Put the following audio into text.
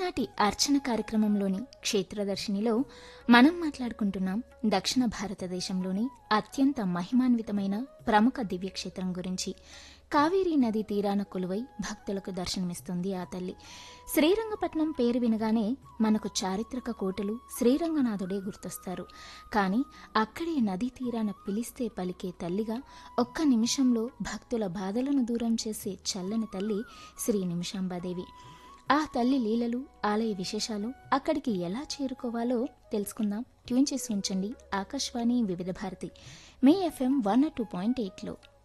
ఈనాటి అర్చన కార్యక్రమంలోని క్షేత్రదర్శినిలో మనం మాట్లాడుకుంటున్నాం దక్షిణ భారతదేశంలోని అత్యంత మహిమాన్వితమైన ప్రముఖ దివ్యక్షేత్రం గురించి కావేరీ నది తీరాన కొలువై భక్తులకు దర్శనమిస్తుంది ఆ తల్లి శ్రీరంగపట్నం పేరు వినగానే మనకు చారిత్రక కోటలు శ్రీరంగనాథుడే గుర్తొస్తారు కానీ అక్కడే నదీ తీరాన పిలిస్తే పలికే తల్లిగా ఒక్క నిమిషంలో భక్తుల బాధలను దూరం చేసే చల్లని తల్లి శ్రీ నిమిషాంబాదేవి ఆ తల్లి లీలలు ఆలయ విశేషాలు అక్కడికి ఎలా చేరుకోవాలో తెలుసుకుందాం ట్యూన్ చేసి ఉంచండి ఆకాశవాణి వివిధ భారతి మే ఎఫ్ఎం వన్ టూ పాయింట్ ఎయిట్లో